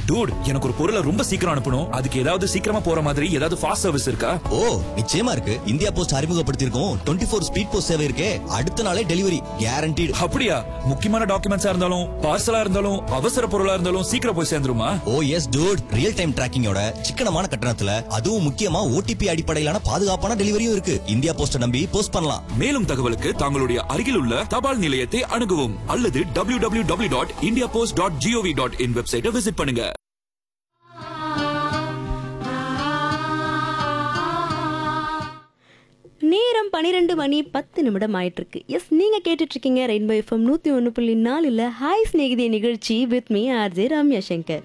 Dude எனக்கு ஒரு பொருளை ரொம்ப சீக்கிரம் அனுப்பணும் அதுக்கு ஏதாவது சீக்கிரமா போற மாதிரி ஏதாவது ஃபாஸ்ட் சர்வீஸ் இருக்கா ஓ நிச்சயமா இருக்கு இந்தியா போஸ்ட் அறிமுகப்படுத்தியிருக்கோம் டுவெண்ட்டி ஃபோர் ஸ்பீட் போஸ்ட் சேவை இருக்கே அடுத்த நாளே டெலிவரி கேரண்டீடு அப்படியா முக்கியமான டாக்குமெண்ட்ஸா இருந்தாலும் பார்சலா இருந்தாலும் அவசர பொருளா இருந்தாலும் சீக்கிரம் போய் சேர்ந்துருமா oh yes dude real time டிராக்கிங்கோட சிக்கனமான கட்டணத்துல அதுவும் முக்கியமா ஓடிபி அடிப்படையிலான பாதுகாப்பான டெலிவரியும் இருக்கு இந்தியா போஸ்ட நம்பி போஸ்ட் பண்ணலாம் மேலும் தகவலுக்கு தங்களுடைய அருகில் உள்ள தபால் நிலையத்தை அணுகவும் அல்லது W W W dot India post dot gov dot in வெப்சைட்டை விசிட் பண்ணுங்க நேரம் பன்னிரெண்டு மணி பத்து நிமிடம் ஆயிட்டு இருக்கு எஸ் நீங்க கேட்டுட்டு இருக்கீங்க ரெயின்போ எஃப்எம் நூத்தி ஒன்று புள்ளி நாலுல ஹாய் ஸ்நேகிதி நிகழ்ச்சி with me RJ Ramya Shankar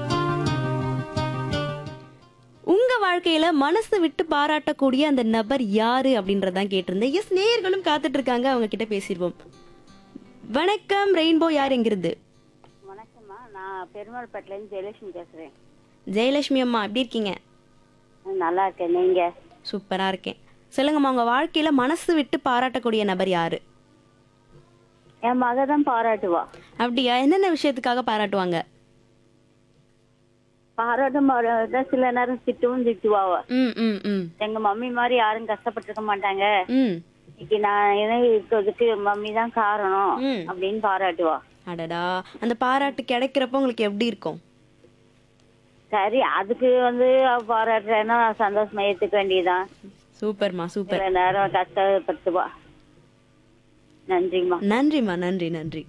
உங்க வாழ்க்கையில மனசு விட்டு பாராட்டக்கூடிய அந்த நபர் யாரு அப்படின்றதான் கேட்டிருந்தேன் எஸ் நேயர்களும் காத்துட்டு இருக்காங்க அவங்க கிட்ட பேசிடுவோம் வணக்கம் ரெயின்போ யார் எங்கிருந்து வணக்கம்மா நான் பெருமாள்பேட்டிலேருந்து ஜெயலட்சுமி பேசுகிறேன் ஜெயலட்சுமி அம்மா எப்படி இருக்கீங்க நல்லா இருக்கேன் நீங்கள் சூப்பரா இருக்கேன் சொல்லுங்கம்மா உங்க வாழ்க்கையில மனசு விட்டு பாராட்டக்கூடிய நபர் யாரு என் மக தான் பாராட்டுவா அப்படியா என்னென்ன விஷயத்துக்காக பாராட்டுவாங்க பாராட்டும் பாராட்ட சில நேரம் திட்டவும் திட்டுவாவ ம் ம் ம் எங்க மம்மி மாதிரி யாரும் கஷ்டப்பட்டிருக்க மாட்டாங்க ம் இன்னைக்கு நான் என்ன இருக்கிறதுக்கு மம்மி தான் காரணம் ம். அப்படின்னு பாராட்டுவா அடடா அந்த பாராட்டு கிடைக்கிறப்ப உங்களுக்கு எப்படி இருக்கும் சரி அதுக்கு வந்து அவ பாராட்டுறேன்னா நான் சந்தோஷமா ஏத்துக்க வேண்டியதுதான் சூப்பர்மா சூப்பர் சில நேரம் கஷ்டப்படுத்துவா நன்றிம்மா நன்றிம்மா நன்றி நன்றி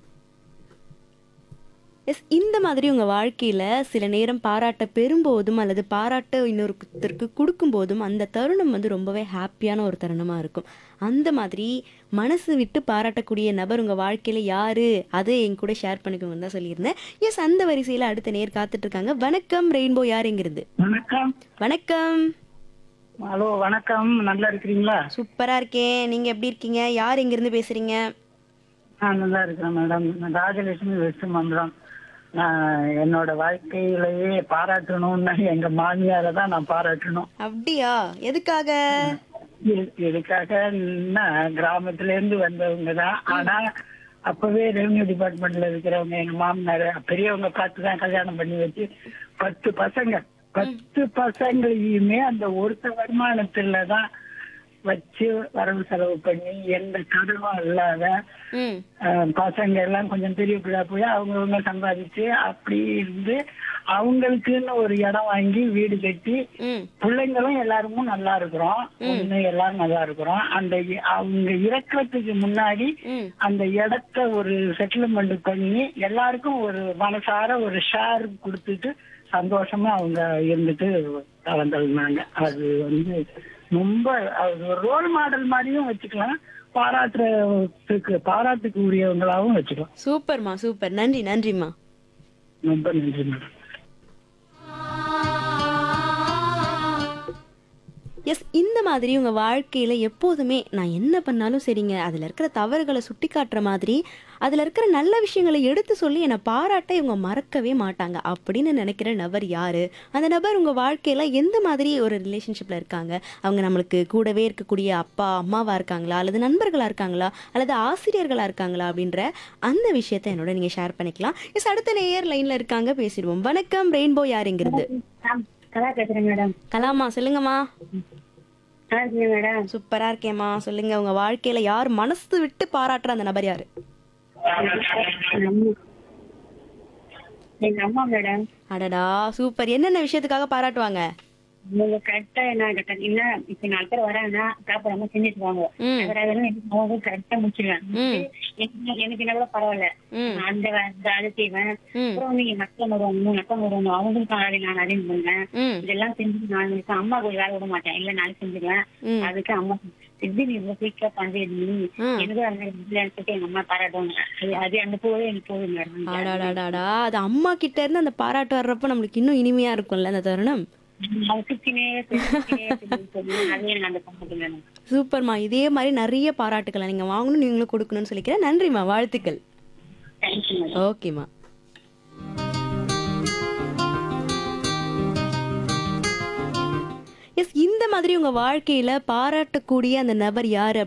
எஸ் இந்த மாதிரி உங்க வாழ்க்கையில சில நேரம் பாராட்ட பெறும்போதும் அல்லது பாராட்ட இன்னொருத்தருக்கு கொடுக்கும்போதும் அந்த தருணம் வந்து ரொம்பவே ஹாப்பியான ஒரு தருணமா இருக்கும் அந்த மாதிரி மனசு விட்டு பாராட்டக்கூடிய நபர் உங்க வாழ்க்கையில யாரு அதை என் கூட ஷேர் பண்ணிக்கோங்கன்னு தான் சொல்லியிருந்தேன் எஸ் அந்த வரிசையில அடுத்த நேர் காத்துட்டு இருக்காங்க வணக்கம் ரெயின்போ யார் எங்கிருந்து வணக்கம் வணக்கம் ஹலோ வணக்கம் நல்லா இருக்கிறீங்களா சூப்பரா இருக்கேன் நீங்க எப்படி இருக்கீங்க யார் எங்கிருந்து பேசுறீங்க நான் நல்லா இருக்கிறேன் மேடம் நான் ராஜலட்சுமி வெஸ்ட் மந்திரம் நான் என்னோட வாழ்க்கையிலேயே பாராட்டணும்னா எங்க மாமியாரை தான் நான் பாராட்டணும் அப்படியா எதுக்காக இது- இதுக்காக நான் கிராமத்துல இருந்து வந்தவங்க தான் ஆனா அப்பவே ரெவன்யூ டிபார்ட்மெண்ட்ல இருக்கிறவங்க எங்க மாமனார் பெரியவங்க பார்த்து தான் கல்யாணம் பண்ணி வச்சு பத்து பசங்க பத்து பசங்களையுமே அந்த ஒருத்த வருமானத்துல தான் வச்சு வரவு செலவு பண்ணி எந்த கடனும் இல்லாத ம் அஹ், பசங்க எல்லாம் கொஞ்சம் பெரிய பிள்ளை போய் அவங்கவுங்க சம்பாதிச்சு அப்படி இருந்து அவங்களுக்குன்னு ஒரு இடம் வாங்கி வீடு கட்டி ம் பிள்ளைங்களும் எல்லாருமும் நல்லா இருக்கிறோம் பொண்ணு எல்லாரும் நல்லா இருக்கிறோம் அந்த இ- அவங்க இறக்கிறதுக்கு முன்னாடி ம் அந்த இடத்த ஒரு செட்டில்மெண்ட் பண்ணி எல்லாருக்கும் ஒரு மனசார ஒரு ஷேர் கொடுத்துட்டு சந்தோஷமா அவங்க இருந்துட்டு கலந்துருந்தாங்க அது வந்து ரொம்ப அது ஒரு ரோல் மாடல் மாதிரியும் வச்சுக்கலாம் பாராட்டுறதுக்கு பாராட்டுக்கு உரியவங்களாவும் வச்சுக்கலாம் சூப்பர்மா சூப்பர் நன்றி நன்றிம்மா ரொம்ப நன்றி மேடம் எஸ் இந்த மாதிரி உங்க வாழ்க்கையில எப்போதுமே நான் என்ன பண்ணாலும் சரிங்க அதுல இருக்கிற தவறுகளை சுட்டி காட்டுற மாதிரி அதுல இருக்கிற நல்ல விஷயங்களை எடுத்து சொல்லி என்னை பாராட்ட இவங்க மறக்கவே மாட்டாங்க அப்படின்னு நினைக்கிற நபர் யாரு அந்த நபர் உங்க வாழ்க்கையில எந்த மாதிரி ஒரு ரிலேஷன்ஷிப்ல இருக்காங்க அவங்க நம்மளுக்கு கூடவே இருக்கக்கூடிய அப்பா அம்மாவா இருக்காங்களா அல்லது நண்பர்களா இருக்காங்களா அல்லது ஆசிரியர்களா இருக்காங்களா அப்படின்ற அந்த விஷயத்தை என்னோட நீங்க ஷேர் பண்ணிக்கலாம் எஸ் அடுத்த நேயர் லைன்ல இருக்காங்க பேசிடுவோம் வணக்கம் ரெயின்போ யாருங்கிறது கலா பேசுறேன் மேடம் கலாமா சொல்லுங்கம்மா நல்லா இருக்கீங்க மேடம் சூப்பரா இருக்கேம்மா சொல்லுங்க உங்க வாழ்க்கையில யார் மனசு விட்டு பாராட்டுற அந்த நபர் யாரு எங்க அம்மா மேடம் அடடா சூப்பர் என்னென்ன விஷயத்துக்காக பாராட்டுவாங்க நீங்க கரெக்டா என்ன கரெக்டா இல்ல இப்ப நாலு பேர் வராங்கன்னா சாப்பிடாம செஞ்சுட்டுவாங்க ம். அதெல்லாம் கரெக்டா முடிச்சிருவேன் ம். எனக்கு- எனக்கு என்ன கூட பரவாயில்ல ம். நான் அந்த வே- இந்த அது செய்வேன் ம். அப்புறம் வந்து எங்க அக்கா வருவாங்க மூணு அக்கா வருவாங்க அவங்களுக்கும் ஆளை நான் அரேஞ்ச் பண்ணுவேன் ம் இதெல்லாம் செஞ்சு நான் எனக்கு அம்மாவுக்கு ஒரு வேலை விட மாட்டேன் இல்ல நாளைக்கு செஞ்சுருவேன் ம். அதுக்கு அம்மா எப்படி நீ இவ்வளவு குயிக்கா பண்றது நீ ம். எனக்கு அந்த இல்லைன்னு சொல்லிட்டு எங்க அம்மா பாராட்டுவாங்க அது- அது அந்த பூவே எனக்கு போதும் மேடம் அடாடாடாடா அது அம்மா கிட்ட இருந்து அந்த பாராட்டு வர்றப்ப நம்மளுக்கு இன்னும் இனிமையா இருக்கும்ல அந்த தருணம் அவங்க சுத்தினே சுத்தினே சொல்லி அது எனக்கு அந்த பண்றது மேடம் சூப்பர்மா இதே மாதிரி நிறைய பாராட்டுக்களை நீங்க வாங்கணும் நீங்களும் கொடுக்கணும்னு சொல்லிக்கிறேன் நன்றிம்மா வாழ்த்துக்கள் தேங்க்யூ மேடம் ஓகேம்மா எஸ் இந்த மாதிரி உங்க வாழ்க்கையில பாராட்டக்கூடிய அந்த நபர் யாரு